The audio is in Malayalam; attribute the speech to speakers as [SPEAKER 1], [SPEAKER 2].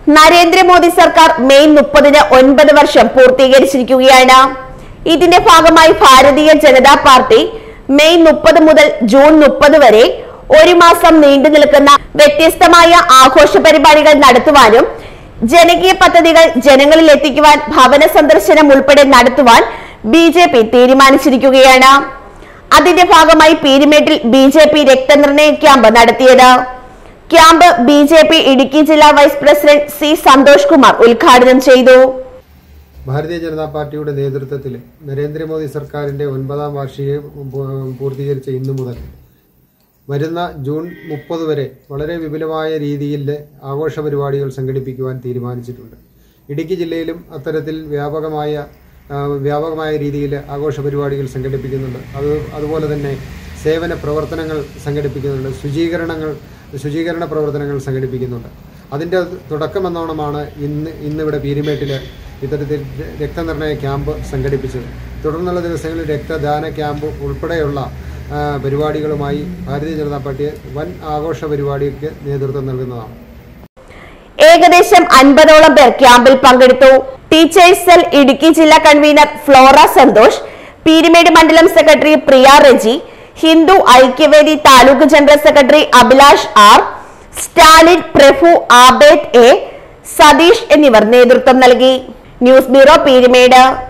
[SPEAKER 1] നരേന്ദ്രമോദി സർക്കാർ മെയ് മുപ്പതിന് ഒൻപത് വർഷം പൂർത്തീകരിച്ചിരിക്കുകയാണ് ഇതിന്റെ ഭാഗമായി ഭാരതീയ ജനതാ പാർട്ടി മെയ് മുപ്പത് മുതൽ ജൂൺ മുപ്പത് വരെ ഒരു മാസം നീണ്ടു നിൽക്കുന്ന വ്യത്യസ്തമായ ആഘോഷ പരിപാടികൾ നടത്തുവാനും ജനകീയ പദ്ധതികൾ ജനങ്ങളിൽ എത്തിക്കുവാൻ ഭവന സന്ദർശനം ഉൾപ്പെടെ നടത്തുവാൻ ബി ജെ പി തീരുമാനിച്ചിരിക്കുകയാണ് അതിന്റെ ഭാഗമായി പീരുമേട്ടിൽ ബി ജെ പി രക്തനിർണയ ക്യാമ്പ് നടത്തിയത് camp B J P Idukki ജില്ലാ vice president C Santhosh Kumar ഉദ്ഘാടനം ചെയ്തു
[SPEAKER 2] ഭാരതീയ ജനതാ പാർട്ടിയുടെ നേതൃത്വത്തിൽ നരേന്ദ്രമോദി സർക്കാരിന്റെ ഒൻപതാം വാർഷികം പൂ- പൂർത്തീകരിച്ച ഇന്നു മുതൽ വരുന്ന ജൂൺ മുപ്പത് വരെ വളരെ വിപുലമായ രീതിയിൽ ആഘോഷ പരിപാടികൾ സംഘടിപ്പിക്കുവാൻ തീരുമാനിച്ചിട്ടുണ്ട് ഇടുക്കി ജില്ലയിലും അത്തരത്തിൽ വ്യാപകമായ ആ, വ്യാപകമായ രീതിയിൽ ആഘോഷ പരിപാടികൾ സംഘടിപ്പിക്കുന്നുണ്ട് അത് അതുപോലെ തന്നെ സേവന പ്രവർത്തനങ്ങൾ സംഘടിപ്പിക്കുന്നുണ്ട് ശുചീകരണങ്ങൾ ശുചീകരണ പ്രവർത്തനങ്ങൾ സംഘടിപ്പിക്കുന്നുണ്ട് അതിൻ്റെ തുടക്കമെന്നോണമാണ് ഇന്ന് ഇന്നിവിടെ പീരുമേട്ടിൽ ഇത്തരത്തിൽ രക്തനിർണയ ക്യാമ്പ് സംഘടിപ്പിച്ചത് തുടർന്നുള്ള ദിവസങ്ങളിൽ രക്തദാന ക്യാമ്പ് ഉൾപ്പെടെയുള്ള ആ, പരിപാടികളുമായി ഭാരതീയ ജനതാ പാർട്ടി വൻ ആഘോഷ പരിപാടിക്ക് നേതൃത്വം നൽകുന്നതാണ്
[SPEAKER 1] ഏകദേശം അൻപതോളം പേർ ക്യാമ്പിൽ പങ്കെടുത്തു ടീച്ചേഴ്സ് സെൽ ഇടുക്കി ജില്ലാ കൺവീനർ ഫ്ലോറ സന്തോഷ് പീരുമേട് മണ്ഡലം secretary Priya Reji Hindu Aikyavedi taluk general secretary Abhilash R Stalin Prabhu Abed A Satheesh എന്നിവർ നേതൃത്വം നൽകി ന്യൂസ് ബ്യൂറോ പീരുമേട്